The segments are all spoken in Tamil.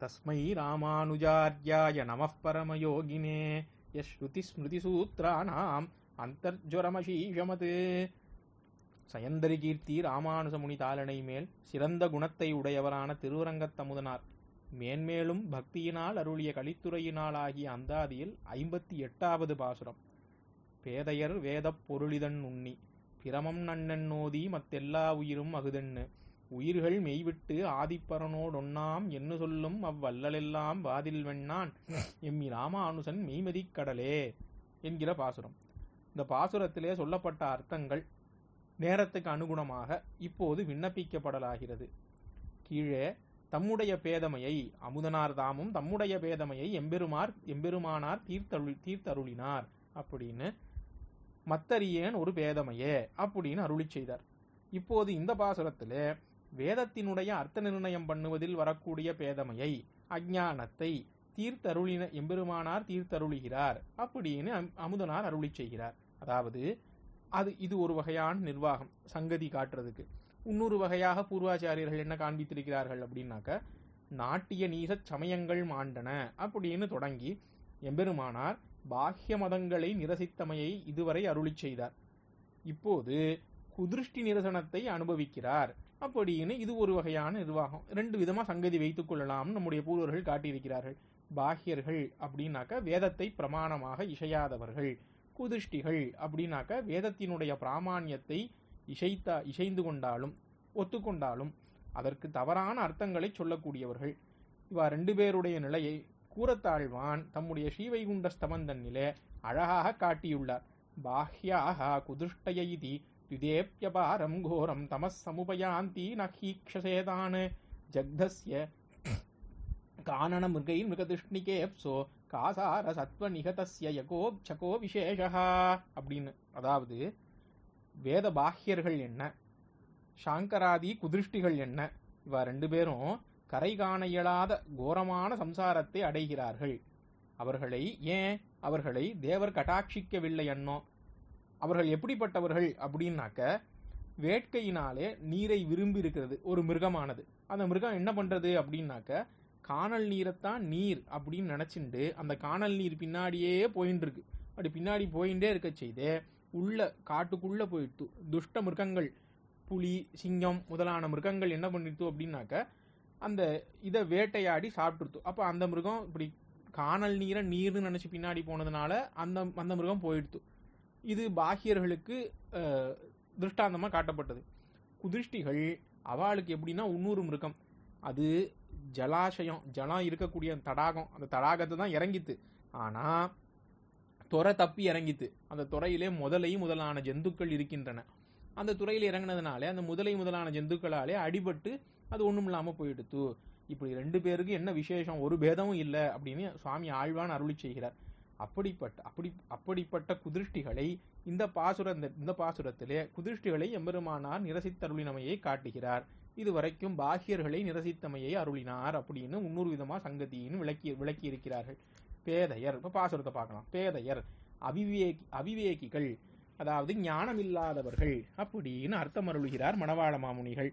தஸ்மை ராமானுஜார்யாய நமः பரமயோகினே யஸ்ருதிஸ்மிருதிசூத்ராணாம் அந்தர்ஜுவரமசீஷமது சயந்தரி கீர்த்தி ராமானுசமுனி தாளனை மேல் சிறந்த குணத்தை உடையவரான திருவரங்கத்தமுதனார் மேன்மேலும் பக்தியினால் அருளிய கலித்துறையினால் ஆகிய அந்தாதியில் ஐம்பத்தி எட்டாவது பாசுரம் பேதையர் வேதப் பொருளிதன் உண்ணி பிரமம் நன்னன் நோதி மத்தெல்லா உயிரும் அகுதென்னு உயிர்கள் மெய்விட்டு ஆதிப்பரனோடொன்னாம் என்ன சொல்லும் அவ்வல்லலெல்லாம் வாதில் வெண்ணான் எம்மி ராமானுசன் மெய்மதிக் கடலே என்கிற பாசுரம் இந்த பாசுரத்திலே சொல்லப்பட்ட அர்த்தங்கள் நேரத்துக்கு அனுகுணமாக இப்போது விண்ணப்பிக்கப்படலாகிறது கீழே தம்முடைய பேதமையை அமுதனார் தாமும் தம்முடைய பேதமையை எம்பெருமார் எம்பெருமானார் தீர்த்தருளி தீர்த்தருளினார் அப்படின்னு மத்தறியேன் ஒரு பேதமையே அப்படின்னு அருளி செய்தார் இப்போது இந்த பாசுரத்திலே வேதத்தினுடைய அர்த்த நிர்ணயம் பண்ணுவதில் வரக்கூடிய பேதமையை அஞ்ஞானத்தை தீர்த்தருளின எம்பெருமானார் தீர்த்தருளுகிறார் அப்படின்னு அம்- அமுதனார் அருளி செய்கிறார் அதாவது அது இது ஒரு வகையான நிர்வாகம் சங்கதி காட்டுறதுக்கு இன்னொரு வகையாக பூர்வாச்சாரியர்கள் என்ன காண்பித்திருக்கிறார்கள் அப்படின்னாக்க நாட்டிய நீசச் சமயங்கள் மாண்டன அப்படின்னு தொடங்கி எம்பெருமானார் பாஹ்ய மதங்களை நிரசித்தமையை இதுவரை அருளிச் செய்தார் இப்போது குதிருஷ்டி நிரசனத்தை அனுபவிக்கிறார் அப்படின்னு இது ஒரு வகையான நிர்வாகம் ரெண்டு விதமா சங்கதி வைத்துக் கொள்ளலாம்னு நம்முடைய பூர்வர்கள் காட்டியிருக்கிறார்கள் பாஹ்யர்கள் அப்படின்னாக்க வேதத்தை பிரமாணமாக இசையாதவர்கள் குதிஷ்டிகள் அப்படின்னாக்க வேதத்தினுடைய பிராமான்யத்தை இசைத்தா இசைந்து கொண்டாலும் ஒத்துக்கொண்டாலும் அதற்கு தவறான அர்த்தங்களை சொல்லக்கூடியவர்கள் இவா ரெண்டு பேருடைய நிலையை கூறத்தாழ்வான் தம்முடைய ஸ்ரீவைகுண்ட ஸ்தமந்தனிலே அழகாக காட்டியுள்ளார் பாஹ்யாக குதிருஷ்டய இதி யுதேப்யபாரம் கோரம் தமஸ் சமுபயாந்தி நஹீக்ஷசேதான் ஜக்தஸ்ய கானன மிருகை மிருகதிஷ்ணிகேப்சோ காசார சத்வ நிகதஸ்ய யகோப்சகோ விசேஷா அப்படின்னு அதாவது வேத பாஹ்யர்கள் என்ன சாங்கராதி குதிருஷ்டிகள் என்ன இவ ரெண்டு பேரும் கரை காண இயலாத கோரமான சம்சாரத்தை அடைகிறார்கள் அவர்களை ஏன் அவர்களை தேவர் கட்டாட்சிக்கவில்லை அன்னோ அவர்கள் எப்படிப்பட்டவர்கள் அப்படின்னாக்க வேட்கையினாலே நீரை விரும்பி இருக்கிறது ஒரு மிருகமானது அந்த மிருகம் என்ன பண்றது அப்படின்னாக்க காணல் நீரைத்தான் நீர் அப்படின்னு நினைச்சுண்டு அந்த காணல் நீர் பின்னாடியே போயின்னு இருக்கு அப்படி பின்னாடி போயிட்டே இருக்க செய்து உள்ள காட்டுக்குள்ள போயிட்டு துஷ்ட மிருகங்கள் புலி சிங்கம் முதலான மிருகங்கள் என்ன பண்ணிட்டு அப்படின்னாக்க அந்த இதை வேட்டையாடி சாப்பிட்டுருத்து அப்போ அந்த மிருகம் இப்படி காணல் நீரை நீர்னு நினைச்சு பின்னாடி போனதுனால அந்த அந்த மிருகம் போயிடுத்து இது பாக்கியர்களுக்கு அஹ், திருஷ்டாந்தமா காட்டப்பட்டது குதிஷ்டிகள் அவளுக்கு எப்படின்னா இன்னொரு மிருகம் அது ஜலாசயம் ஜலம் இருக்கக்கூடிய அந்த தடாகம் அந்த தடாகத்தை தான் இறங்கித்து ஆனா துறை தப்பி இறங்கித்து அந்த துறையிலே முதலை முதலான ஜந்துக்கள் இருக்கின்றன அந்த துறையில் இறங்கினதுனாலே அந்த முதலை முதலான ஜந்துக்களாலே அடிபட்டு அது ஒண்ணும் இல்லாம போயிடுத்து இப்படி ரெண்டு பேருக்கு என்ன விசேஷம் ஒரு பேதமும் இல்லை அப்படின்னு சுவாமி ஆழ்வான் அருளி செய்கிறார் அப்படிப்பட்ட அப்படி அப்படிப்பட்ட குதிருஷ்டிகளை இந்த பாசுர இந்த- இந்த பாசுரத்திலே குதிருஷ்டிகளை எம்பெருமானார் நிரசித்தருளினமையை காட்டுகிறார் இதுவரைக்கும் பாஹ்யர்களை நிரசித்தமையை அருளினார் அப்படின்னு முன்னூறு விதமா சங்கதின்னு விளக்கி விளக்கி இருக்கிறார்கள் பேதையர் இப்ப பாசுரத்தை பார்க்கலாம் பேதையர் அவிவேகி அவிவேகிகள் அதாவது ஞானமில்லாதவர்கள் அப்படின்னு அர்த்தம் அருளுகிறார் மணவாள மாமுனிகள்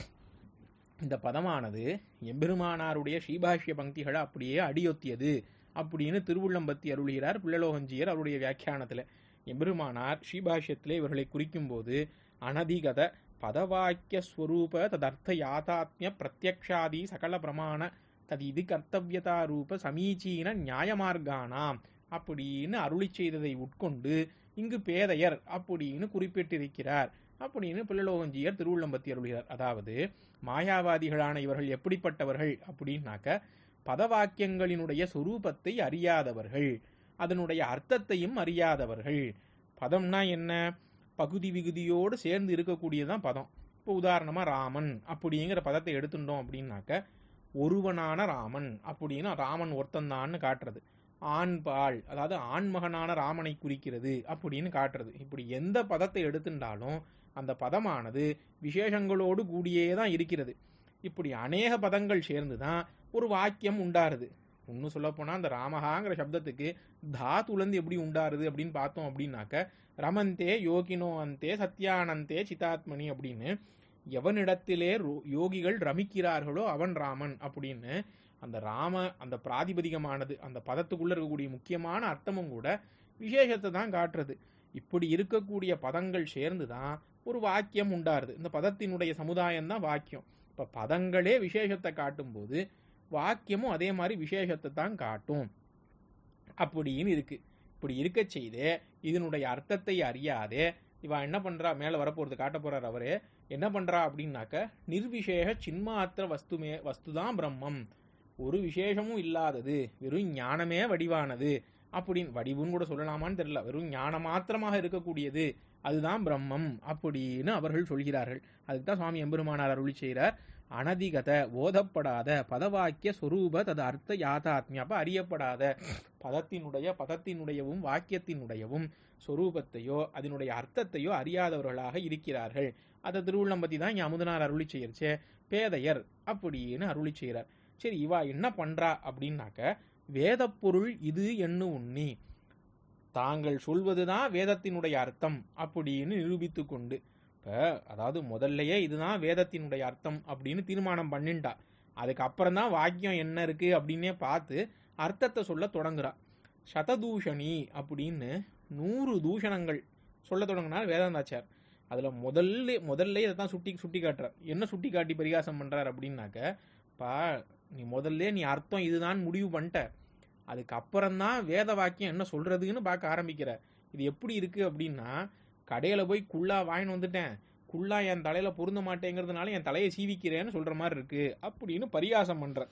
இந்த பதமானது எம்பெருமானாருடைய ஸ்ரீபாஷ்ய பங்கிகளை அப்படியே அடியொத்தியது அப்படின்னு திருவுள்ளம்பத்தி அருளுகிறார் பிள்ளலோகஞ்சியர் அவருடைய வியாக்கியானத்துல எம்பெருமானார் ஸ்ரீபாஷ்யத்திலே இவர்களை குறிக்கும் போது அனதிகத பதவாக்கிய ஸ்வரூப ததர்த்த யாதாத்மிய பிரத்யக்ஷாதி சகல பிரமாண தது இது கர்த்தவியதா ரூப சமீச்சீன நியாயமார்கானாம் அப்படின்னு அருளி செய்ததை உட்கொண்டு இங்கு பேதையர் அப்படின்னு குறிப்பிட்டிருக்கிறார் அப்படின்னு பிள்ளலோகஞ்சியர் திருவுள்ளம்பத்தி அருளுகிறார் அதாவது மாயாவாதிகளான இவர்கள் எப்படிப்பட்டவர்கள் அப்படின்னாக்க பதவாக்கியங்களினுடைய சொரூபத்தை அறியாதவர்கள் அதனுடைய அர்த்தத்தையும் அறியாதவர்கள் பதம்னா என்ன பகுதி விகுதியோடு சேர்ந்து இருக்கக்கூடியதான் பதம் இப்போ உதாரணமா ராமன் அப்படிங்கிற பதத்தை எடுத்துட்டோம் அப்படின்னாக்க ஒருவனான ராமன் அப்படின்னு ராமன் ஒருத்தந்தான்னு காட்டுறது ஆண் பால் அதாவது ஆண்மகனான ராமனை குறிக்கிறது அப்படின்னு காட்டுறது இப்படி எந்த பதத்தை எடுத்துட்டாலும் அந்த பதமானது விசேஷங்களோடு கூடியே தான் இருக்கிறது இப்படி அநேக பதங்கள் சேர்ந்து தான் ஒரு வாக்கியம் உண்டாருது இன்னும் சொல்ல போனா அந்த ராமஹாங்கிற சப்தத்துக்கு தாத்துலந்து எப்படி உண்டாருது அப்படின்னு பார்த்தோம் அப்படின்னாக்க ரமந்தே யோகினோ அந்தே சத்யானந்தே சிதாத்மனி அப்படின்னு எவனிடத்திலே ரோ- யோகிகள் ரமிக்கிறார்களோ அவன் ராமன் அப்படின்னு அந்த ராம அந்த பிராதிபதிகமானது அந்த பதத்துக்குள்ள இருக்கக்கூடிய முக்கியமான அர்த்தமும் கூட விசேஷத்தை தான் காட்டுறது இப்படி இருக்கக்கூடிய பதங்கள் சேர்ந்து தான் ஒரு வாக்கியம் உண்டாருது இந்த பதத்தினுடைய சமுதாயம் தான் வாக்கியம் இப்ப பதங்களே விசேஷத்தை காட்டும்போது வாக்கியமும் அதே மாதிரி விசேஷத்தை தான் காட்டும் அப்படின்னு இருக்கு இப்படி இருக்க செய்து இதனுடைய அர்த்தத்தை அறியாதே இவ என்ன பண்றா மேல வரப்போறது காட்ட போறார் அவரு என்ன பண்றா அப்படின்னாக்க நிர்விசேஷ சின்மாத்திர வஸ்துமே வஸ்துதான் பிரம்மம் ஒரு விசேஷமும் இல்லாதது வெறும் ஞானமே வடிவானது அப்படின்னு வடிவுன்னு கூட சொல்லலாமான்னு தெரியல வெறும் ஞான மாத்திரமாக இருக்கக்கூடியது அதுதான் பிரம்மம் அப்படின்னு அவர்கள் சொல்கிறார்கள் அதுக்கு தான் சுவாமி எம்பெருமானார் அருளி செய்கிறார் அனதிகத போதப்படாத பதவாக்கிய சொரூப தது அர்த்த யாதாத்மிய அப்ப அறியப்படாத பதத்தினுடைய பதத்தினுடையவும் வாக்கியத்தினுடையவும் சொரூபத்தையோ அதனுடைய அர்த்தத்தையோ அறியாதவர்களாக இருக்கிறார்கள் அதை திருவுள்ளம்பத்தி தான் இங்க அமுதனார் அருளி செய்யறச்சே பேதையர் அப்படின்னு அருளி செய்கிறார் சரி இவா என்ன பண்றா அப்படின்னாக்க வேதப்பொருள் இது என்ன உண்ணி தாங்கள் சொல்வதுதான் வேதத்தினுடைய அர்த்தம் அப்படின்னு நிரூபித்து கொண்டு இப்ப அதாவது முதல்லயே இதுதான் வேதத்தினுடைய அர்த்தம் அப்படின்னு தீர்மானம் பண்ணிண்டா அதுக்கப்புறம் தான் வாக்கியம் என்ன இருக்கு அப்படின்னே பார்த்து அர்த்தத்தை சொல்ல தொடங்குறா சததூஷணி அப்படின்னு நூறு தூஷணங்கள் சொல்ல தொடங்கினார் வேதாந்தாச்சார் அதுல முதல்ல முதல்ல இதை தான் சுட்டி சுட்டி காட்டுறார் என்ன சுட்டி காட்டி பரிகாசம் பண்றார் அப்படின்னாக்க பா நீ முதல்ல நீ அர்த்தம் இதுதான் முடிவு பண்ணிட்ட அதுக்கப்புறம் தான் வேத வாக்கியம் என்ன சொல்றதுன்னு பார்க்க ஆரம்பிக்கிற இது எப்படி இருக்கு அப்படின்னா கடையில போய் குள்ளா வாங்கின்னு வந்துட்டேன் குள்ளா என் தலையில பொருந்த மாட்டேங்கிறதுனால என் தலையை சீவிக்கிறேன்னு சொல்ற மாதிரி இருக்கு அப்படின்னு பரிகாசம் பண்ற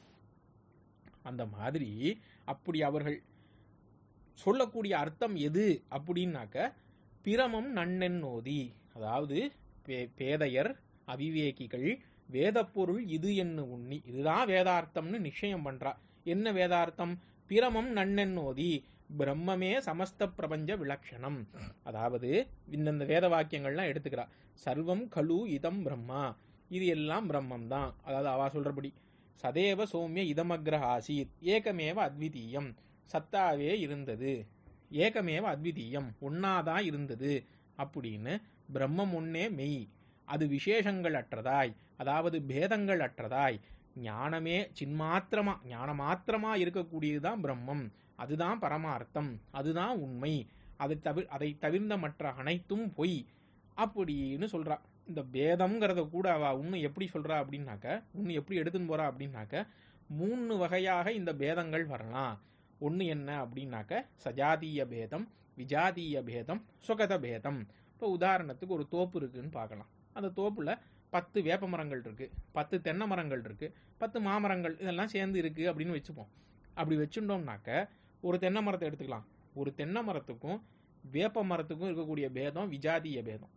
அந்த மாதிரி அப்படி அவர்கள் சொல்லக்கூடிய அர்த்தம் எது அப்படின்னாக்க பிரமம் நன்னென் நோதி அதாவது பே- பேதையர் அவிவேகிகள் வேதப்பொருள் இது என்ன உண்ணி இதுதான் வேதார்த்தம்னு நிச்சயம் பண்றா என்ன வேதார்த்தம் பிரமம் நன்னென் நோதி பிரம்மமே சமஸ்த பிரபஞ்ச விலக்ஷணம் அதாவது இந்தந்த வேத வாக்கியங்கள்லாம் எடுத்துக்கிறா சர்வம் கலு இதம் பிரம்மா இது எல்லாம் பிரம்மம் தான் அதாவது அவா சொல்றபடி சதேவ சௌமிய இதமக்ர ஆசீத் ஏகமேவ அத்விதீயம் சத்தாவே இருந்தது ஏகமேவ அத்விதீயம் ஒன்னாதான் இருந்தது அப்படின்னு பிரம்மம் ஒன்னே மெய் அது விசேஷங்கள் அற்றதாய் அதாவது பேதங்கள் அற்றதாய் ஞானமே சின்மாத்திரமா ஞான மாத்திரமா இருக்கக்கூடியதுதான் பிரம்மம் அதுதான் பரமார்த்தம் அதுதான் உண்மை அதை தவிர அதை தவிர்ந்த மற்ற அனைத்தும் பொய் அப்படின்னு சொல்றா இந்த பேதம்ங்கிறத கூட அவ இன்னும் எப்படி சொல்றா அப்படின்னாக்க இன்னும் எப்படி எடுத்துன்னு போறா அப்படின்னாக்க மூணு வகையாக இந்த பேதங்கள் வரலாம் ஒன்று என்ன அப்படின்னாக்க சஜாதீய பேதம் விஜாதீய பேதம் சுகத பேதம் இப்போ உதாரணத்துக்கு ஒரு தோப்பு இருக்குன்னு பார்க்கலாம் அந்த தோப்புல பத்து வேப்ப மரங்கள் இருக்கு பத்து தென்னை மரங்கள் இருக்கு பத்து மாமரங்கள் இதெல்லாம் சேர்ந்து இருக்கு அப்படின்னு வச்சுப்போம் அப்படி வச்சுட்டோம்னாக்க ஒரு தென்னை மரத்தை எடுத்துக்கலாம் ஒரு தென்னை மரத்துக்கும் வேப்ப மரத்துக்கும் இருக்கக்கூடிய பேதம் விஜாதீய பேதம்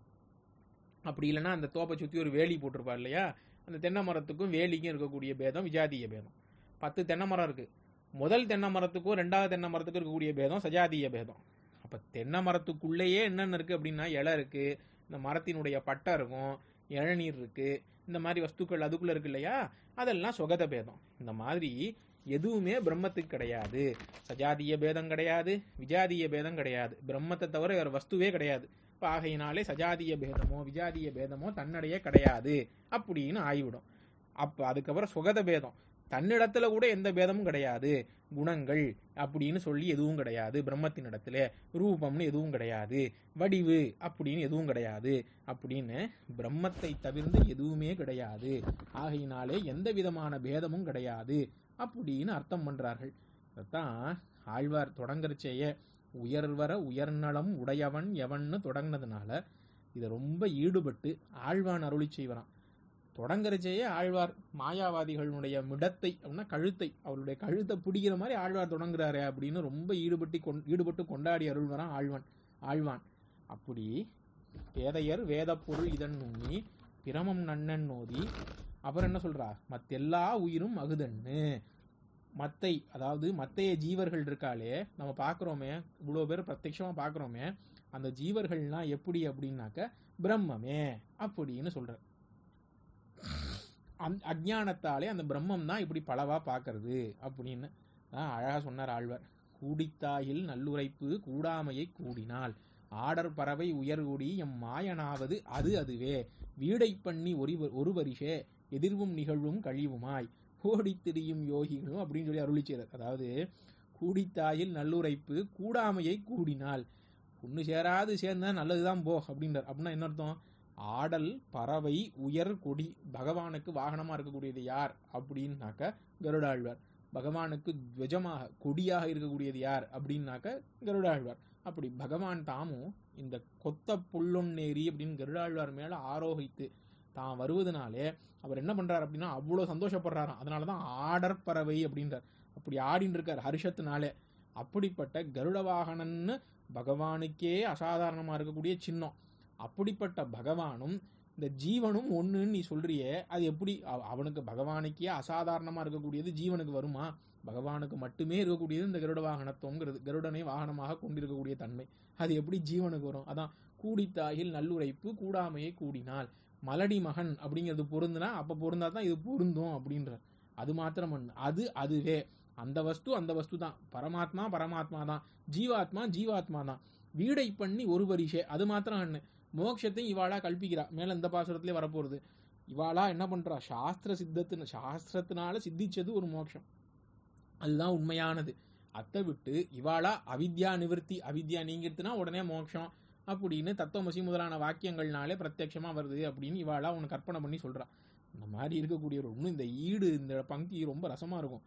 அப்படி இல்லைன்னா அந்த தோப்பை சுற்றி ஒரு வேலி போட்டிருப்பா இல்லையா அந்த தென்னை மரத்துக்கும் வேலிக்கும் இருக்கக்கூடிய பேதம் விஜாதீய பேதம் பத்து தென்னை மரம் இருக்கு முதல் தென்னை மரத்துக்கும் ரெண்டாவது தென்னை மரத்துக்கும் இருக்கக்கூடிய பேதம் சஜாதீய பேதம் அப்ப தென்னை மரத்துக்குள்ளேயே என்னென்ன இருக்கு அப்படின்னா இலை இருக்கு இந்த மரத்தினுடைய பட்டை இருக்கும் இளநீர் இருக்கு இந்த மாதிரி வஸ்துக்கள் அதுக்குள்ள இருக்கு இல்லையா அதெல்லாம் சுகத பேதம் இந்த மாதிரி எதுவுமே பிரம்மத்துக்கு கிடையாது சஜாதிய பேதம் கிடையாது விஜாதிய பேதம் கிடையாது பிரம்மத்தை தவிர வேற வஸ்துவே கிடையாது இப்ப ஆகையினாலே சஜாதிய பேதமோ விஜாதிய பேதமோ தன்னடையே கிடையாது அப்படின்னு ஆகிவிடும் அப்ப அதுக்கப்புறம் சுகத பேதம் தன்னிடத்துல கூட எந்த பேதமும் கிடையாது குணங்கள் அப்படின்னு சொல்லி எதுவும் கிடையாது பிரம்மத்தின் இடத்துல ரூபம்னு எதுவும் கிடையாது வடிவு அப்படின்னு எதுவும் கிடையாது அப்படின்னு பிரம்மத்தை தவிர்ந்து எதுவுமே கிடையாது ஆகையினாலே எந்த விதமான பேதமும் கிடையாது அப்படின்னு அர்த்தம் பண்றார்கள் அதான் ஆழ்வார் தொடங்கறச்சேய உயர்வர உயர்நலம் உடையவன் எவன்னு தொடங்கினதுனால இதை ரொம்ப ஈடுபட்டு ஆழ்வான் அருளி செய்வரான் தொடங்கறச்சேயே ஆழ்வார் மாயாவாதிகளுடைய மிடத்தை அப்படின்னா கழுத்தை அவருடைய கழுத்தை பிடிக்கிற மாதிரி ஆழ்வார் தொடங்குறாரு அப்படின்னு ரொம்ப ஈடுபட்டு கொண்- ஈடுபட்டு கொண்டாடி அருள்வரான் ஆழ்வான் ஆழ்வான் அப்படி பேதையர் வேத பொருள் இதன் உண்ணி பிரமம் நன்னன் நோதி அப்புறம் என்ன சொல்றா மத்தெல்லா உயிரும் அகுதன்னு மத்தை அதாவது மத்தைய ஜீவர்கள் இருக்காளே நம்ம பார்க்குறோமே இவ்வளோ பேர் பிரத்யட்சமா பார்க்குறோமே அந்த ஜீவர்கள்லாம் எப்படி அப்படின்னாக்க பிரம்மமே அப்படின்னு சொல்ற அந்த அஜ்ஞானத்தாலே அந்த பிரம்மம் தான் இப்படி பலவா பார்க்கறது அப்படின்னு தான் அழகா சொன்னார் ஆழ்வார் கூடித்தாயில் நல்லுரைப்பு கூடாமையை கூடினால் ஆடர் பறவை உயர்குடி எம் மாயனாவது அது அதுவே வீடை பண்ணி ஒரு ஒரு வரிசே எதிர்வும் நிகழ்வும் கழிவுமாய் ஓடித் திரியும் யோகினும் அப்படின்னு சொல்லி அருளி செய்கிறார் அதாவது கூடித்தாயில் நல்லுரைப்பு கூடாமையை கூடினால் ஒன்று சேராது சேர்ந்தா நல்லதுதான் போ அப்படின்றார் அப்படின்னா என்ன அர்த்தம் ஆடல் பறவை உயர் கொடி பகவானுக்கு வாகனமா இருக்கக்கூடியது யார் அப்படின்னாக்க கருடாழ்வார் பகவானுக்கு துவஜமாக கொடியாக இருக்கக்கூடியது யார் அப்படின்னாக்க கருடாழ்வார் அப்படி பகவான் தாமும் இந்த கொத்த புல்லொன்னேரி அப்படின்னு கருடாழ்வார் மேல ஆரோகித்து தான் வருவதனாலே அவர் என்ன பண்றார் அப்படின்னா அவ்வளவு சந்தோஷப்படுறாராம் அதனாலதான் ஆடற் பறவை அப்படின்றார் அப்படி ஆடின்னு இருக்கார் ஹர்ஷத்தினாலே அப்படிப்பட்ட கருட வாகனன்னு பகவானுக்கே அசாதாரணமா இருக்கக்கூடிய சின்னம் அப்படிப்பட்ட பகவானும் இந்த ஜீவனும் ஒண்ணுன்னு நீ சொல்றியே அது எப்படி அவ- அவனுக்கு பகவானுக்கே அசாதாரணமா இருக்கக்கூடியது ஜீவனுக்கு வருமா பகவானுக்கு மட்டுமே இருக்கக்கூடியது இந்த கருட வாகனத்துவங்கிறது கருடனை வாகனமாக கொண்டிருக்கக்கூடிய தன்மை அது எப்படி ஜீவனுக்கு வரும் அதான் கூடித்தாயில் நல்லுரைப்பு கூடாமையை கூடினால் மலடி மகன் அப்படிங்கிறது பொருந்துனா அப்ப பொருந்தா தான் இது பொருந்தும் அப்படின்றார் அது மாத்திரம் ஒண்ணு அது அதுவே அந்த வஸ்து அந்த வஸ்து தான் பரமாத்மா பரமாத்மா தான் ஜீவாத்மா ஜீவாத்மா தான் வீடை பண்ணி ஒரு பரிசே அது மாத்திரம் ஒண்ணு மோட்சத்தை இவாளா கல்பிக்கிறா மேல இந்த பாசுரத்திலே வரப்போறது இவாளா என்ன பண்றா சாஸ்திர சித்தத்தின சாஸ்திரத்தினால சித்திச்சது ஒரு மோட்சம் அதுதான் உண்மையானது அத்தை விட்டு இவாளா அவித்யா நிவர்த்தி அவித்யா நீங்கிறதுனா உடனே மோட்சம் அப்படின்னு தத்துவமசி முதலான வாக்கியங்கள்னாலே பிரத்யட்சமா வருது அப்படின்னு இவாளா உனக்கு கற்பனை பண்ணி சொல்றா இந்த மாதிரி இருக்கக்கூடிய ஒரு இன்னும் இந்த ஈடு இந்த பங்கி ரொம்ப ரசமா இருக்கும்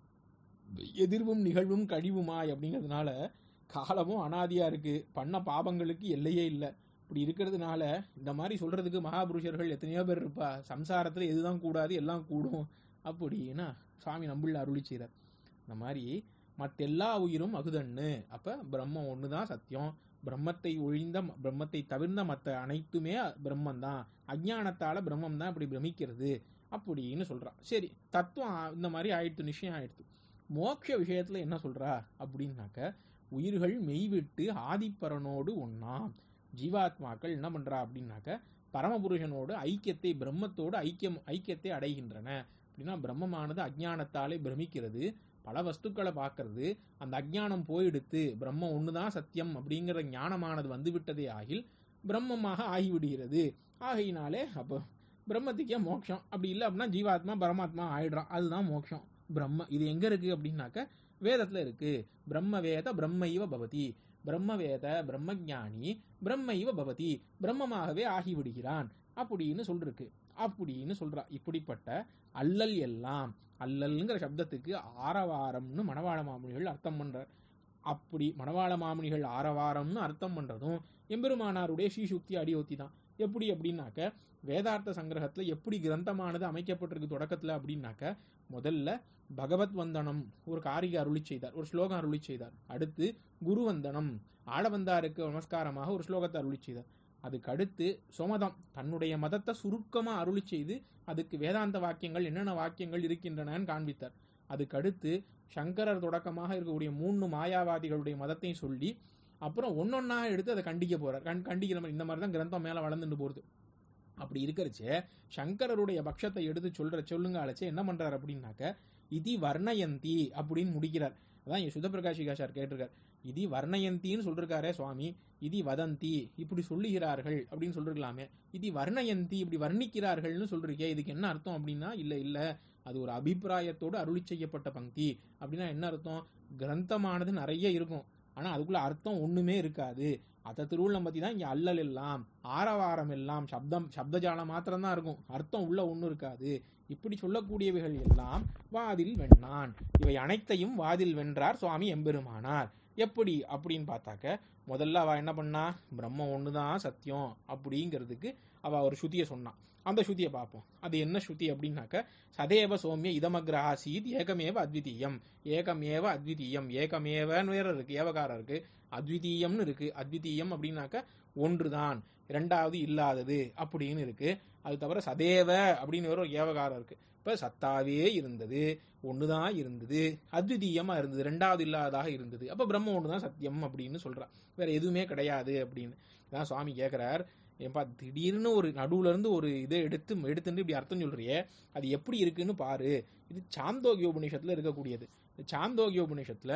எதிர்வும் நிகழ்வும் கழிவுமாய் அப்படிங்கிறதுனால காலமும் அனாதியா இருக்கு பண்ண பாபங்களுக்கு எல்லையே இல்லை இப்படி இருக்கிறதுனால இந்த மாதிரி சொல்றதுக்கு மகாபுருஷர்கள் எத்தனையோ பேர் இருப்பா சம்சாரத்துல எதுதான் கூடாது எல்லாம் கூடும் அப்படின்னா சுவாமி நம்பிள்ள அருளி செய்றார் இந்த மாதிரி மத்தெல்லா உயிரும் அகுதன்னு அப்ப பிரம்மம் ஒண்ணுதான் சத்தியம் பிரம்மத்தை ஒழிந்த பிரம்மத்தை தவிர்ந்த மத்த அனைத்துமே பிரம்மன் தான் அஜ்ஞானத்தால பிரம்மம் தான் இப்படி பிரமிக்கிறது அப்படின்னு சொல்றான் சரி தத்துவம் இந்த மாதிரி ஆயிடுத்து நிச்சயம் ஆயிடுத்து மோட்ச விஷயத்துல என்ன சொல்றா அப்படின்னாக்க உயிர்கள் மெய்விட்டு ஆதிப்பரனோடு ஒண்ணாம் ஜீவாத்மாக்கள் என்ன பண்றா அப்படின்னாக்க பரமபுருஷனோடு ஐக்கியத்தை பிரம்மத்தோடு ஐக்கியம் ஐக்கியத்தை அடைகின்றன அப்படின்னா பிரம்மமானது அஜ்ஞானத்தாலே பிரமிக்கிறது பல வஸ்துக்களை பார்க்கறது அந்த அஜ்ஞானம் போயிடுத்து பிரம்மம் ஒண்ணுதான் சத்தியம் அப்படிங்கிற ஞானமானது வந்து விட்டதே ஆகில் பிரம்மமாக ஆகிவிடுகிறது ஆகையினாலே அப்போ பிரம்மத்துக்கே மோட்சம் அப்படி இல்லை அப்படின்னா ஜீவாத்மா பரமாத்மா ஆயிடுறான் அதுதான் மோட்சம் பிரம்ம இது எங்க இருக்கு அப்படின்னாக்க வேதத்துல இருக்கு பிரம்ம வேத பிரம்மைவ பவதி பிரம்ம வேத பிரம்மஞானி பிரம்மைவ பவதி பிரம்மமாகவே ஆகிவிடுகிறான் அப்படின்னு சொல்லிருக்கு அப்படின்னு சொல்றா இப்படிப்பட்ட அல்லல் எல்லாம் அல்லல்ங்கிற சப்தத்துக்கு ஆரவாரம்னு மணவாள மாமுனிகள் அர்த்தம் பண்றார் அப்படி மணவாள மாமுனிகள் ஆரவாரம்னு அர்த்தம் பண்றதும் எம்பெருமானாருடைய ஸ்ரீசுக்தி அடியோத்தி தான் எப்படி அப்படின்னாக்க வேதார்த்த சங்கிரகத்துல எப்படி கிரந்தமானது அமைக்கப்பட்டிருக்கு தொடக்கத்துல அப்படின்னாக்க முதல்ல பகவத் வந்தனம் ஒரு காரிக அருளி செய்தார் ஒரு ஸ்லோகம் அருளி செய்தார் அடுத்து குரு வந்தனம் ஆளவந்தாருக்கு நமஸ்காரமாக ஒரு ஸ்லோகத்தை அருளி செய்தார் அதுக்கு அடுத்து சுமதம் தன்னுடைய மதத்தை சுருக்கமா அருளி செய்து அதுக்கு வேதாந்த வாக்கியங்கள் என்னென்ன வாக்கியங்கள் இருக்கின்றனன்னு காண்பித்தார் அதுக்கு அடுத்து சங்கரர் தொடக்கமாக இருக்கக்கூடிய மூணு மாயாவாதிகளுடைய மதத்தையும் சொல்லி அப்புறம் ஒன்னொன்னா எடுத்து அதை கண்டிக்க போறார் கண் கண்டிக்கிற மாதிரி இந்த மாதிரி தான் கிரந்தம் மேல வளர்ந்துட்டு போறது அப்படி இருக்கிறச்சே சங்கரருடைய பட்சத்தை எடுத்து சொல்ற சொல்லுங்க அழைச்சு என்ன பண்றாரு அப்படின்னாக்க இதி வர்ணயந்தி அப்படின்னு முடிக்கிறார் அதான் இங்க சுதப்பிரகாஷிகாஷார் கேட்டிருக்கார் இதி வர்ணயந்தின்னு சொல்லிருக்காரே சுவாமி இதி வதந்தி இப்படி சொல்லுகிறார்கள் அப்படின்னு சொல்லிருக்கலாமே இதி வர்ணயந்தி இப்படி வர்ணிக்கிறார்கள்னு சொல்றீங்க இதுக்கு என்ன அர்த்தம் அப்படின்னா இல்ல இல்ல அது ஒரு அபிப்பிராயத்தோடு அருளி செய்யப்பட்ட பங்கி அப்படின்னா என்ன அர்த்தம் கிரந்தமானது நிறைய இருக்கும் ஆனா அதுக்குள்ள அர்த்தம் ஒண்ணுமே இருக்காது அத்த திருவுள்ளம் பத்தி தான் இங்க அல்லல் எல்லாம் ஆரவாரம் எல்லாம் சப்தம் சப்தஜாலம் மாத்திரம் தான் இருக்கும் அர்த்தம் உள்ள ஒண்ணும் இருக்காது இப்படி சொல்லக்கூடியவைகள் எல்லாம் வாதில் வெண்ணான் இவை அனைத்தையும் வாதில் வென்றார் சுவாமி எம்பெருமானார் எப்படி அப்படின்னு பார்த்தாக்க முதல்ல அவ என்ன பண்ணா பிரம்மம் ஒண்ணுதான் சத்தியம் அப்படிங்கிறதுக்கு அவ ஒரு ஸ்ருதியை சொன்னான் அந்த ஸ்ருதியை பார்ப்போம் அது என்ன ஸ்ருதி அப்படின்னாக்க சதேவ சோமிய இதமக்ர ஆசீத் ஏகமேவ அத்விதீயம் ஏகமேவ அத்விதீயம் ஏகமேவன்னு வேற இருக்கு ஏவகாரம் இருக்கு அத்விதீயம்னு இருக்கு அத்விதீயம் அப்படின்னாக்க ஒன்றுதான் இரண்டாவது இல்லாதது அப்படின்னு இருக்கு அது தவிர சதேவ அப்படின்னு வேற ஒரு ஏவகாரம் இருக்கு இப்ப சத்தாவே இருந்தது ஒண்ணுதான் இருந்தது அத்விதீயமா இருந்தது ரெண்டாவது இல்லாததாக இருந்தது அப்ப பிரம்ம ஒண்ணுதான் சத்தியம் அப்படின்னு சொல்றா வேற எதுவுமே கிடையாது அப்படின்னு இதான் சுவாமி கேக்குறார் ஏன்பா திடீர்னு ஒரு நடுவுல இருந்து ஒரு இதை எடுத்து எடுத்துட்டு இப்படி அர்த்தம் சொல்றியே அது எப்படி இருக்குன்னு பாரு இது சாந்தோக்கிய உபநிஷத்துல இருக்கக்கூடியது இந்த சாந்தோக்கிய உபநிஷத்துல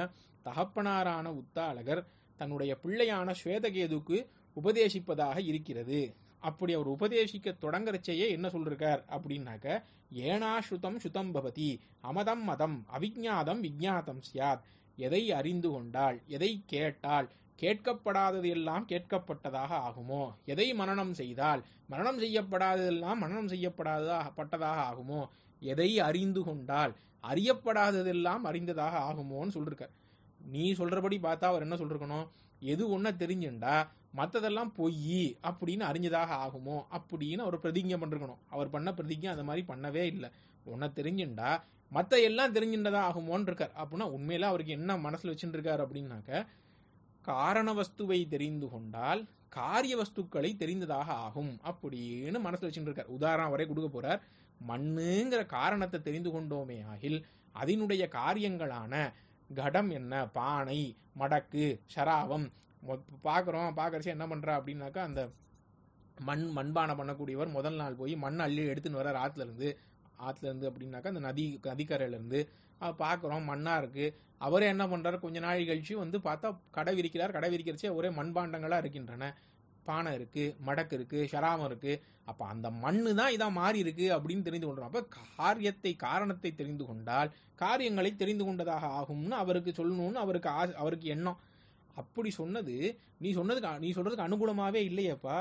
தகப்பனாரான உத்தாளகர் தன்னுடைய பிள்ளையான ஸ்வேதகேதுக்கு உபதேசிப்பதாக இருக்கிறது அப்படி அவர் உபதேசிக்க தொடங்குறச்சேயே என்ன சொல்றார் அப்படின்னாக்க ஏனாஸ்ருதம் சுதம் பவதி அமதம் மதம் அவிஜாதம் விஜாதம் சியாத் எதை அறிந்து கொண்டால் எதை கேட்டால் கேட்கப்படாதது எல்லாம் கேட்கப்பட்டதாக ஆகுமோ எதை மனனம் செய்தால் மரணம் செய்யப்படாததெல்லாம் மரணம் செய்யப்படாததாக பட்டதாக ஆகுமோ எதை அறிந்து கொண்டால் அறியப்படாததெல்லாம் அறிந்ததாக ஆகுமோன்னு சொல்லிருக்கார் நீ சொல்றபடி பார்த்தா அவர் என்ன சொல்லிருக்கணும் எது ஒன்ன தெரிஞ்சுண்டா மற்றதெல்லாம் பொய் அப்படின்னு அறிஞ்சதாக ஆகுமோ அப்படின்னு அவர் பிரதிஜை பண்ணிருக்கணும் அவர் பண்ண பிரதிஜை அந்த மாதிரி பண்ணவே இல்லை உன்னை தெரிஞ்சுண்டா மற்ற எல்லாம் தெரிஞ்சுண்டதா ஆகுமோன்னு இருக்கார் அப்படின்னா உண்மையில அவருக்கு என்ன மனசுல வச்சுட்டு இருக்காரு அப்படின்னாக்க காரண வஸ்துவை தெரிந்து கொண்டால் காரிய வஸ்துக்களை தெரிந்ததாக ஆகும் அப்படின்னு மனசுல வச்சுட்டு இருக்கார் உதாரணம் வரை கொடுக்க போறார் மண்ணுங்கிற காரணத்தை தெரிந்து கொண்டோமே ஆகில் அதனுடைய காரியங்களான கடம் என்ன பானை மடக்கு சராவம் பார்க்குறோம் பார்க்கறச்சு என்ன பண்றா அப்படின்னாக்கா அந்த மண் மண்பானை பண்ணக்கூடியவர் முதல் நாள் போய் மண் அள்ளி எடுத்துன்னு வர ஆத்துல இருந்து ஆத்துல இருந்து அப்படின்னாக்கா அந்த நதி நதிக்கரையில இருந்து பார்க்குறோம் மண்ணா இருக்கு அவரே என்ன பண்றாரு கொஞ்ச நாள் கழிச்சு வந்து பார்த்தா கடை விரிக்கிறார் கடை விரிக்கிறச்சே ஒரே மண்பாண்டங்களா இருக்கின்றன பானை இருக்கு மடக்கு இருக்கு ஷராமம் இருக்கு அப்ப அந்த மண்ணு தான் இதான் மாறி இருக்கு அப்படின்னு தெரிந்து கொள்றோம் அப்ப காரியத்தை காரணத்தை தெரிந்து கொண்டால் காரியங்களை தெரிந்து கொண்டதாக ஆகும்னு அவருக்கு சொல்லணும்னு அவருக்கு ஆசை அவருக்கு எண்ணம் அப்படி சொன்னது நீ சொன்னதுக்கு நீ சொல்றதுக்கு அனுகூலமாவே இல்லையப்பா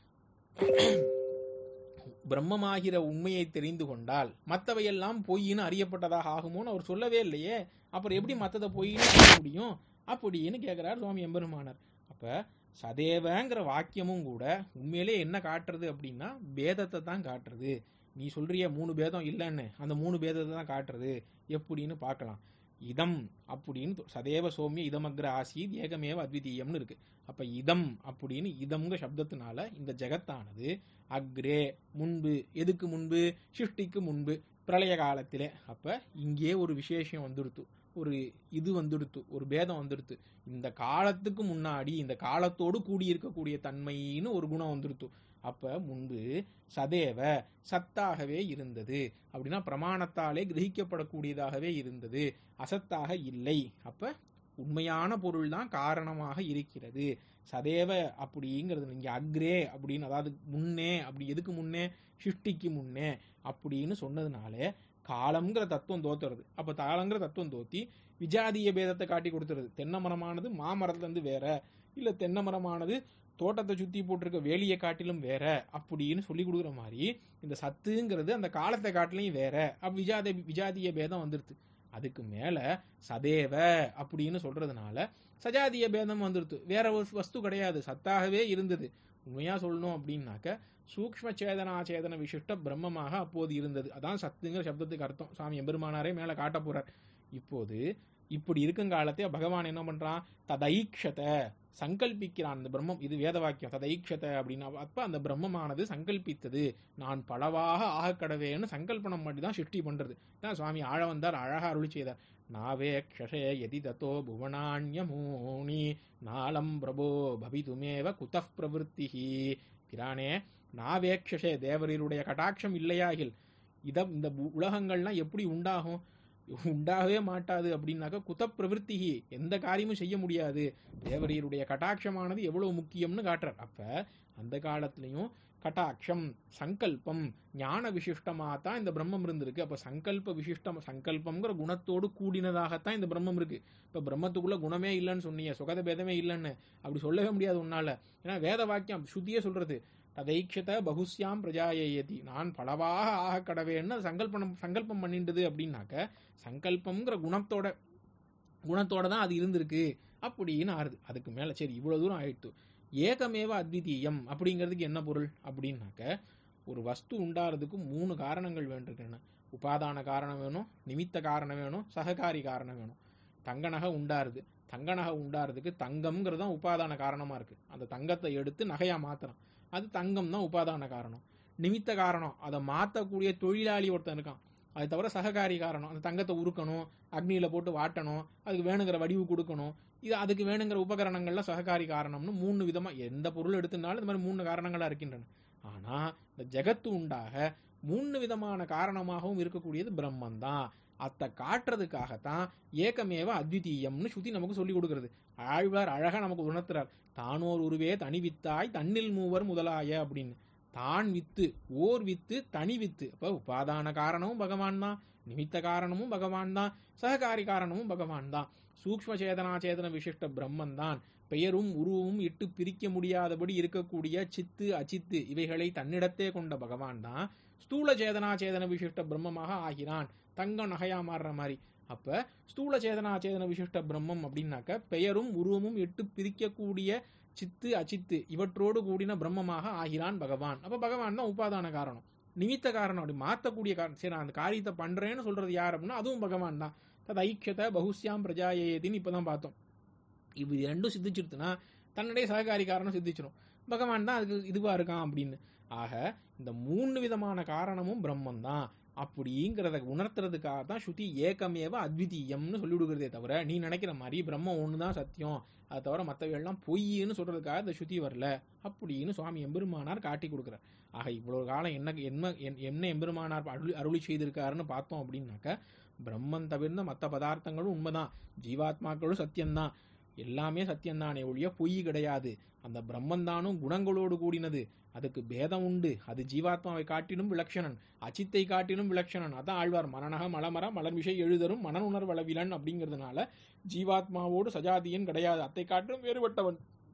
பிரம்மமாகிற உண்மையை தெரிந்து கொண்டால் மற்றவையெல்லாம் பொய்ன்னு அறியப்பட்டதாக ஆகுமோன்னு அவர் சொல்லவே இல்லையே அப்புறம் எப்படி மற்றதை பொய்ன்னு அறிய முடியும் அப்படின்னு கேட்கிறார் சுவாமி எம்பெருமானார் அப்ப சதேவங்கிற வாக்கியமும் கூட உண்மையிலே என்ன காட்டுறது அப்படின்னா பேதத்தை தான் காட்டுறது நீ சொல்றிய மூணு பேதம் இல்லைன்னு அந்த மூணு பேதத்தை தான் காட்டுறது எப்படின்னு பார்க்கலாம் இதம் அப்படின்னு சதேவ சோமிய இதமக்ர ஆசீத் ஏகமேவ அத்விதீயம்னு இருக்கு அப்ப இதம் அப்படின்னு இதம்ங்க சப்தத்தினால இந்த ஜெகத்தானது அக்ரே முன்பு எதுக்கு முன்பு சிருஷ்டிக்கு முன்பு பிரளய காலத்திலே அப்ப இங்கே ஒரு விசேஷம் வந்துடுத்து ஒரு இது வந்துடுத்து ஒரு பேதம் வந்துடுத்து இந்த காலத்துக்கு முன்னாடி இந்த காலத்தோடு கூடியிருக்கக்கூடிய தன்மைன்னு ஒரு குணம் வந்துடுத்து அப்ப முன்பு சதேவ சத்தாகவே இருந்தது அப்படின்னா பிரமாணத்தாலே கிரகிக்கப்படக்கூடியதாகவே இருந்தது அசத்தாக இல்லை அப்ப உண்மையான பொருள் தான் காரணமாக இருக்கிறது சதேவ அப்படிங்கிறது இங்க அக்ரே அப்படின்னு அதாவது முன்னே அப்படி எதுக்கு முன்னே சிருஷ்டிக்கு முன்னே அப்படின்னு சொன்னதுனால காலம்ங்கிற தத்துவம் தோத்துறது அப்ப தாளங்கிற தத்துவம் தோத்தி விஜாதிய பேதத்தை காட்டி கொடுத்துருது தென்னை மரமானது மாமரத்துல இருந்து வேற இல்ல தென்னை மரமானது தோட்டத்தை சுத்தி போட்டிருக்க வேலியை காட்டிலும் வேற அப்படின்னு சொல்லி கொடுக்குற மாதிரி இந்த சத்துங்கிறது அந்த காலத்தை காட்டிலையும் வேற அப்ப விஜாத விஜாதிய பேதம் வந்துருது அதுக்கு மேல சதேவ அப்படின்னு சொல்றதுனால சஜாதிய பேதம் வந்துருது வேற ஒரு வஸ்து கிடையாது சத்தாகவே இருந்தது உண்மையா சொல்லணும் அப்படின்னாக்க சூக்ம சேதனா சேதன விசிஷ்ட பிரம்மமாக அப்போது இருந்தது அதான் சத்துங்கிற சப்தத்துக்கு அர்த்தம் சுவாமி எம்பெருமானாரே மேல காட்ட போறார் இப்போது இப்படி இருக்கும் காலத்தை பகவான் என்ன பண்றான் ததைக்ஷத சங்கல்பிக்கிறான் அந்த பிரம்மம் இது வேத வாக்கியம் ததைக்ஷத அப்படின்னா அப்ப அந்த பிரம்மமானது சங்கல்பித்தது நான் பலவாக ஆக கடவேன்னு சங்கல்பனம் மட்டும் தான் சிருஷ்டி பண்றது தான் சுவாமி ஆழ வந்தார் அழகா அருளி செய்தார் நாவே க்ஷஷே எதி தத்தோ புவனான்யமூனி நாளம் பிரபோ பவிதுமேவ குதப் பிரவருத்திஹி பிரானே நாவேக்ஷே தேவரீருடைய கட்டாட்சம் இல்லையாகில் இத இந்த உலகங்கள்லாம் எப்படி உண்டாகும் உண்டாகவே மாட்டாது அப்படின்னாக்க குத பிரவருத்திகி எந்த காரியமும் செய்ய முடியாது தேவரீருடைய கட்டாட்சமானது எவ்வளவு முக்கியம்னு காட்டுறார் அப்ப அந்த காலத்திலையும் கட்டாட்சம் சங்கல்பம் ஞான விசிஷ்டமா தான் இந்த பிரம்மம் இருந்திருக்கு அப்ப சங்கல்ப விசிஷ்டம் சங்கல்பம்ங்கிற குணத்தோடு கூடினதாகத்தான் இந்த பிரம்மம் இருக்கு இப்ப பிரம்மத்துக்குள்ள குணமே இல்லைன்னு சொன்னீங்க சுகத பேதமே இல்லைன்னு அப்படி சொல்லவே முடியாது உன்னால ஏன்னா வேத வாக்கியம் சுத்தியே சொல்றது ததைக்ஷத பகுஸ்யாம் பிரஜாயேயதி நான் பலவாக ஆக கடவேன்னு சங்கல்பம் சங்கல்பம் பண்ணிண்டது அப்படின்னாக்க சங்கல்பம்ங்கிற குணத்தோட குணத்தோட தான் அது இருந்திருக்கு அப்படின்னு ஆறுது அதுக்கு மேல சரி இவ்வளவு தூரம் ஆயிடுத்து ஏகமேவ அத்விதீயம் அப்படிங்கிறதுக்கு என்ன பொருள் அப்படின்னாக்க ஒரு வஸ்து உண்டாறதுக்கு மூணு காரணங்கள் வேண்டிருக்கின்றன உபாதான காரணம் வேணும் நிமித்த காரணம் வேணும் சககாரி காரணம் வேணும் தங்க நகை உண்டாருது தங்க நகை உண்டாறதுக்கு தங்கம்ங்கிறது தான் உபாதான காரணமா இருக்கு அந்த தங்கத்தை எடுத்து நகையா மாத்துறான் அது தங்கம் தான் உபாதான காரணம் நிமித்த காரணம் அதை மாற்றக்கூடிய தொழிலாளி ஒருத்தன் இருக்கான் அது தவிர சககாரி காரணம் அந்த தங்கத்தை உருக்கணும் அக்னியில போட்டு வாட்டணும் அதுக்கு வேணுங்கிற வடிவு கொடுக்கணும் இது அதுக்கு வேணுங்கிற உபகரணங்கள்லாம் சககாரி காரணம்னு மூணு விதமா எந்த பொருள் எடுத்திருந்தாலும் இந்த மாதிரி மூணு காரணங்களா இருக்கின்றன ஆனா இந்த ஜெகத்து உண்டாக மூணு விதமான காரணமாகவும் இருக்கக்கூடியது பிரம்மன் தான் அத்தை காட்டுறதுக்காகத்தான் ஏகமேவ அத்விதீயம்னு சுத்தி நமக்கு சொல்லி கொடுக்கறது ஆழ்வார் அழகா நமக்கு உணர்த்துறார் தானோர் உருவே தனிவித்தாய் தன்னில் மூவர் முதலாய அப்படின்னு தான் வித்து ஓர் வித்து தனி வித்து அப்ப உபாதான காரணமும் பகவான் தான் நிமித்த காரணமும் பகவான் தான் சககாரி காரணமும் பகவான் தான் சூக்ம சேதனா சேதன விசிஷ்ட பிரம்மன் தான் பெயரும் உருவமும் இட்டு பிரிக்க முடியாதபடி இருக்கக்கூடிய சித்து அச்சித்து இவைகளை தன்னிடத்தே கொண்ட பகவான் தான் ஸ்தூல சேதனா சேதன விசிஷ்ட பிரம்மமாக ஆகிறான் தங்கம் நகையா மாறுற மாதிரி அப்ப ஸ்தூல சேதனா சேதன விசிஷ்ட பிரம்மம் அப்படின்னாக்க பெயரும் உருவமும் இட்டு பிரிக்கக்கூடிய சித்து அச்சித்து இவற்றோடு கூடின பிரம்மமாக ஆகிறான் பகவான் அப்ப பகவான் தான் உபாதான காரணம் நிமித்த காரணம் அப்படி மாத்தக்கூடிய காரணம் சரி நான் அந்த காரியத்தை பண்றேன்னு சொல்றது யார் அப்படின்னா அதுவும் பகவான் தான் தது ஐக்கியத்தை பகுஸ்யாம் பிரஜாயேதின்னு இப்பதான் பார்த்தோம் இது ரெண்டும் சித்திச்சிருத்துனா தன்னுடைய சககாரி காரணம் சித்திச்சிடும் பகவான் தான் அதுக்கு இதுவா இருக்கான் அப்படின்னு ஆக இந்த மூணு விதமான காரணமும் பிரம்மன் தான் அப்படிங்கிறத உணர்த்துறதுக்காக தான் ஸ்ருதி ஏகமேவ அத்விதீயம்னு சொல்லி விடுகிறதே தவிர நீ நினைக்கிற மாதிரி பிரம்மம் ஒன்று தான் சத்தியம் அதை தவிர மற்றவையெல்லாம் பொய்ன்னு சொல்றதுக்காக இந்த ஸ்ருதி வரல அப்படின்னு சுவாமி எம்பெருமானார் காட்டி கொடுக்குறார் ஆக இவ்வளவு காலம் என்ன என்ன என்ன எம்பெருமானார் அருளி அருளி செய்திருக்காருன்னு பார்த்தோம் அப்படின்னாக்க பிரம்மன் தவிர்ந்த மற்ற பதார்த்தங்களும் உண்மைதான் ஜீவாத்மாக்களும் சத்தியம்தான் எல்லாமே சத்தியம்தானே ஒழிய பொய் கிடையாது அந்த பிரம்மந்தானும் குணங்களோடு கூடினது அதுக்கு பேதம் உண்டு அது ஜீவாத்மாவை காட்டிலும் விலட்சணன் அச்சித்தை காட்டிலும் விலட்சணன் அதான் ஆழ்வார் மரணக மலமர மலர்மிஷை எழுதரும் மனநுணர்வளவிலன் அப்படிங்கிறதுனால ஜீவாத்மாவோடு சஜாதியன் கிடையாது அத்தை காட்டிலும் வேறுபட்டவன்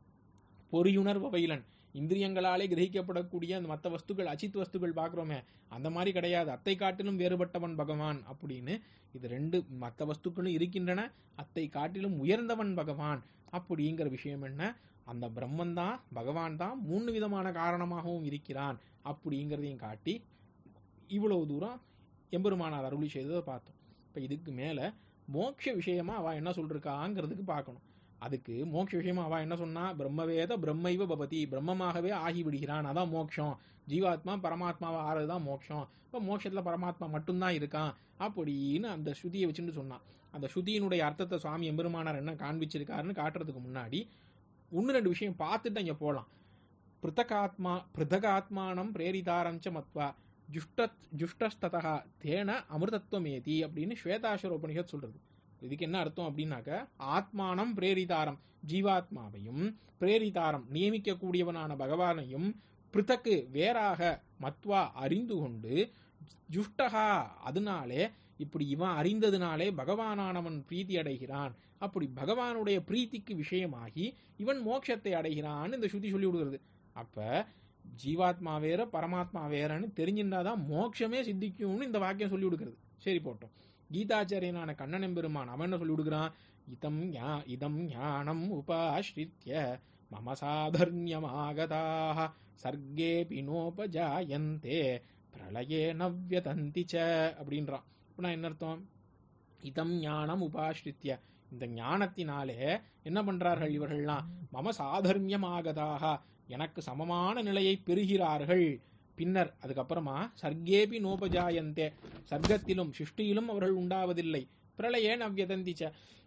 பொறியுணர்வவையிலன் இந்திரியங்களாலே கிரகிக்கப்படக்கூடிய அந்த மற்ற வஸ்துக்கள் அச்சித் வஸ்துக்கள் பார்க்குறோமே அந்த மாதிரி கிடையாது அத்தை காட்டிலும் வேறுபட்டவன் பகவான் அப்படின்னு இது ரெண்டு மற்ற வஸ்துக்களும் இருக்கின்றன அத்தை காட்டிலும் உயர்ந்தவன் பகவான் அப்படிங்கிற விஷயம் என்ன அந்த பிரம்மன் தான் பகவான் தான் மூணு விதமான காரணமாகவும் இருக்கிறான் அப்படிங்கிறதையும் காட்டி இவ்வளவு தூரம் எம்பெருமானார் அருளி செய்ததை பார்த்தோம் இப்போ இதுக்கு மேலே மோட்ச விஷயமா அவ என்ன சொல்லிருக்காங்கிறதுக்கு பார்க்கணும் அதுக்கு மோட்ச விஷயமா அவ என்ன சொன்னா பிரம்மவேத பிரம்மைவ பவதி பிரம்மமாகவே ஆகிவிடுகிறான் அதான் மோட்சம் ஜீவாத்மா பரமாத்மாவா ஆறதுதான் மோட்சம் இப்போ மோட்சத்துல பரமாத்மா மட்டும்தான் இருக்கான் அப்படின்னு அந்த ஸ்ருதியை வச்சுட்டு சொன்னான் அந்த ஸ்ருதியினுடைய அர்த்தத்தை சுவாமி எம்பெருமானார் என்ன காண்பிச்சிருக்காருன்னு காட்டுறதுக்கு முன்னாடி ஒன்று ரெண்டு விஷயம் பார்த்துட்டு அங்கே போகலாம் பிருத்தகாத்மா பிருத்தகாத்மானம் பிரேரிதாரஞ்ச மத்வா ஜுஷ்ட ஜுஷ்டஸ்ததா தேன அமிர்தத்துவமேதி அப்படின்னு ஸ்வேதாசுர உபனிஷத் சொல்றது இதுக்கு என்ன அர்த்தம் அப்படின்னாக்க ஆத்மானம் பிரேரிதாரம் ஜீவாத்மாவையும் பிரேரிதாரம் நியமிக்கக்கூடியவனான பகவானையும் பிருத்தக்கு வேறாக மத்வா அறிந்து கொண்டு ஜுஷ்டகா அதனாலே இப்படி இவன் அறிந்ததுனாலே பகவானானவன் பிரீத்தி அடைகிறான் அப்படி பகவானுடைய பிரீத்திக்கு விஷயமாகி இவன் மோட்சத்தை அடைகிறான்னு இந்த ஸ்ருதி சொல்லி விடுகிறது அப்ப ஜீவாத்மா வேற பரமாத்மா வேறன்னு தெரிஞ்சிருந்தாதான் மோட்சமே சித்திக்கும்னு இந்த வாக்கியம் சொல்லி கொடுக்கிறது சரி போட்டோம் கீதாச்சாரியனான கண்ணன் எம்பெருமான் அவன் என்ன சொல்லி கொடுக்குறான் இதம் ஞா இதம் ஞானம் உபாஸ்ரித்ய மம சாதர்ணியமாகதாக சர்க்கேபி நோபஜாயந்தே பிரளயே நவ்யதந்தி ச அப்படின்றான் அப்படின்னா என்ன அர்த்தம் இதம் ஞானம் உபாஸ்ரித்ய இந்த ஞானத்தினாலே என்ன பண்றார்கள் இவர்கள்லாம் மம சாதர்மியமாகதாக எனக்கு சமமான நிலையை பெறுகிறார்கள் பின்னர் அதுக்கப்புறமா சர்க்கேபி நோபஜாயந்தே சர்க்கத்திலும் சிருஷ்டியிலும் அவர்கள் உண்டாவதில்லை பிரளயே நவ்யதந்திச்ச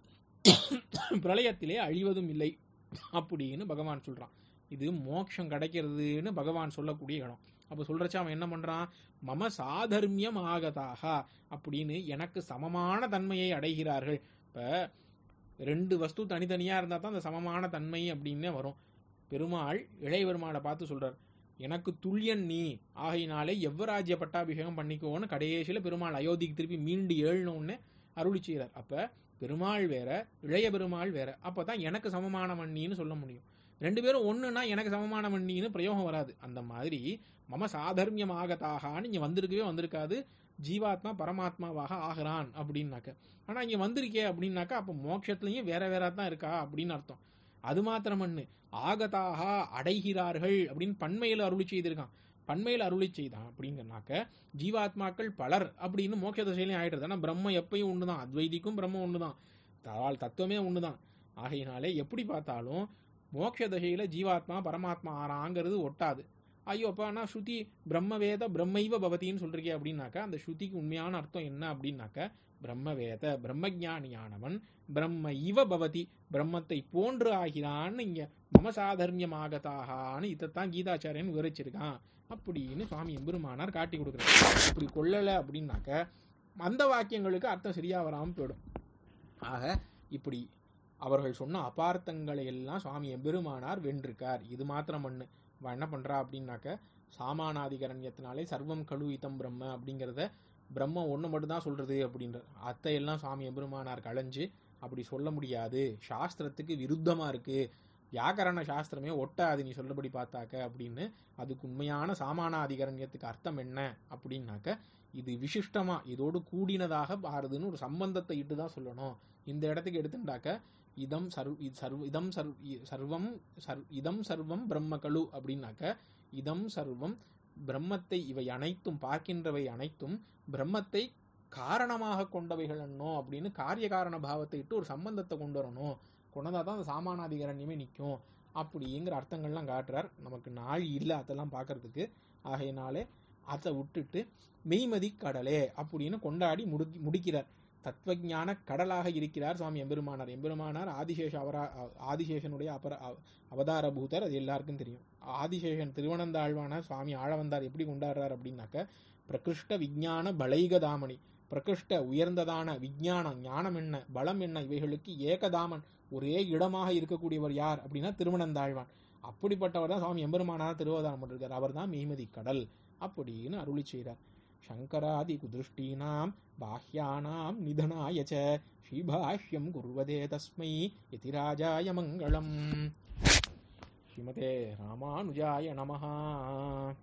பிரளயத்திலே அழிவதும் இல்லை அப்படின்னு பகவான் சொல்றான் இது மோட்சம் கிடைக்கிறதுன்னு பகவான் சொல்லக்கூடிய இடம் அப்ப சொல்றச்ச அவன் என்ன பண்றான் மம சாதர்மியம் ஆகதாக அப்படின்னு எனக்கு சமமான தன்மையை அடைகிறார்கள் இப்ப ரெண்டு வஸ்து தனித்தனியா இருந்தா தான் அந்த சமமான தன்மை அப்படின்னே வரும் பெருமாள் இளைய பெருமாளை பார்த்து சொல்றார் எனக்கு துல்லியன் நீ ஆகையினாலே எவ்வராஜ்ய பட்டாபிஷேகம் பண்ணிக்கோன்னு கடைசியில பெருமாள் அயோத்திக்கு திருப்பி மீண்டு ஏழனோன்னு அருளி செய்கிறார் அப்ப பெருமாள் வேற இளைய பெருமாள் வேற அப்பதான் எனக்கு சமமான மண்ணின்னு சொல்ல முடியும் ரெண்டு பேரும் ஒண்ணுன்னா எனக்கு சமமான மண்ணின்னு பிரயோகம் வராது அந்த மாதிரி மம சாதர்மியம் ஆகத்தாகான்னு இங்க வந்திருக்கவே வந்திருக்காது ஜீவாத்மா பரமாத்மாவாக ஆகிறான் அப்படின்னாக்க ஆனா இங்க வந்திருக்கே அப்படின்னாக்கா அப்ப மோட்சத்துலயும் வேற வேற தான் இருக்கா அப்படின்னு அர்த்தம் அது மாத்திரமண்ணு ஆகதாக அடைகிறார்கள் அப்படின்னு பண்மையில அருளி செய்திருக்கான் பண்மையில அருளி செய்தான் அப்படிங்கனாக்க ஜீவாத்மாக்கள் பலர் அப்படின்னு மோட்ச திசையிலையும் ஆயிடுறது ஆனா பிரம்ம எப்பயும் ஒண்ணுதான் அத்வைதிக்கும் பிரம்ம ஒண்ணுதான் தாள் தத்துவமே ஒண்ணுதான் ஆகையினாலே எப்படி பார்த்தாலும் மோட்ச தசையில ஜீவாத்மா பரமாத்மா ஆறாங்கிறது ஒட்டாது ஐயோ அப்ப ஆனா ஸ்ருதி பிரம்மவேத பிரம்மைவ பவதின்னு சொல்றீங்க அப்படின்னாக்கா அந்த ஸ்ருதிக்கு உண்மையான அர்த்தம் என்ன அப்படின்னாக்க பிரம்மவேத பிரம்மஜானியானவன் பிரம்ம இவ பவதி பிரம்மத்தை போன்று ஆகிறான்னு இங்க மமசாதர்மியமாகத்தாகான்னு இதைத்தான் கீதாச்சாரியன் விவரிச்சிருக்கான் அப்படின்னு சுவாமி எம்பெருமானார் காட்டி கொடுக்குறாரு இப்படி கொள்ளல அப்படின்னாக்க அந்த வாக்கியங்களுக்கு அர்த்தம் சரியா வராம போயிடும் ஆக இப்படி அவர்கள் சொன்ன அபார்த்தங்களை எல்லாம் சுவாமி எம்பெருமானார் வென்றிருக்கார் இது மாத்திரம் மண்ணு அவன் என்ன பண்றா அப்படின்னாக்க சாமானாதிகரண்யத்தினாலே சர்வம் கழு இதம் பிரம்ம அப்படிங்கிறத பிரம்மம் ஒன்று மட்டும்தான் சொல்றது அப்படின்ற அத்தையெல்லாம் சுவாமி எம்பெருமானார் களைஞ்சு அப்படி சொல்ல முடியாது சாஸ்திரத்துக்கு விருத்தமா இருக்கு வியாக்கரண சாஸ்திரமே ஒட்டாது நீ சொல்லபடி பார்த்தாக்க அப்படின்னு அதுக்கு உண்மையான சாமானாதிகரண்யத்துக்கு அர்த்தம் என்ன அப்படின்னாக்க இது விசிஷ்டமா இதோடு கூடினதாக பாருதுன்னு ஒரு சம்பந்தத்தை இட்டு தான் சொல்லணும் இந்த இடத்துக்கு எடுத்துட்டாக்க இதம் சர்வ இது சர்வ இதம் சர்வ இ- சர்வம் சர்வ இதம் சர்வம் பிரம்மகலு அப்படின்னாக்க இதம் சர்வம் பிரம்மத்தை இவை அனைத்தும் பார்க்கின்றவை அனைத்தும் பிரம்மத்தை காரணமாக கொண்டவைகள் என்னோ அப்படின்னு காரிய காரண பாவத்தை இட்டு ஒரு சம்பந்தத்தை கொண்டு வரணும் கொண்டதா தான் அந்த சாமானாதிகரண்யமே நிற்கும் அப்படிங்கிற அர்த்தங்கள்லாம் காட்டுறார் நமக்கு நாள் இல்லை அதெல்லாம் பார்க்கறதுக்கு ஆகையினாலே அதை விட்டுட்டு மெய்மதி கடலே அப்படின்னு கொண்டாடி முடி முடிக்கிறார் தத்துவஞான கடலாக இருக்கிறார் சுவாமி எம்பெருமானார் எம்பெருமானார் ஆதிசேஷ அவரா ஆதிசேஷனுடைய அபர அவ- அவதார பூதர் அது எல்லாருக்கும் தெரியும் ஆதிசேஷன் திருவனந்தாழ்வான சுவாமி ஆழவந்தார் எப்படி கொண்டாடுறார் அப்படின்னாக்க பிரகிருஷ்ட விஞ்ஞான பலைகதாமணி பிரகிருஷ்ட உயர்ந்ததான விஞ்ஞானம் ஞானம் என்ன பலம் என்ன இவைகளுக்கு ஏகதாமன் ஒரே இடமாக இருக்கக்கூடியவர் யார் அப்படின்னா திருவனந்தாழ்வான் அப்படிப்பட்டவர் தான் சுவாமி எம்பெருமானார் திருவதாரம் பண்ணிருக்கார் அவர் தான் மெய்மதி கடல் அப்படின்னு அருளி செய்கிறார் சங்கராதி குதிருஷ்டீனாம் பாஹ்யானாம் நிதனாய ச ஸ்ரீபாஷ்யம் குர்வதே தஸ்மை யதிராஜாய மங்களம் ஸ்ரீமதே ராமானுஜாய நமஹா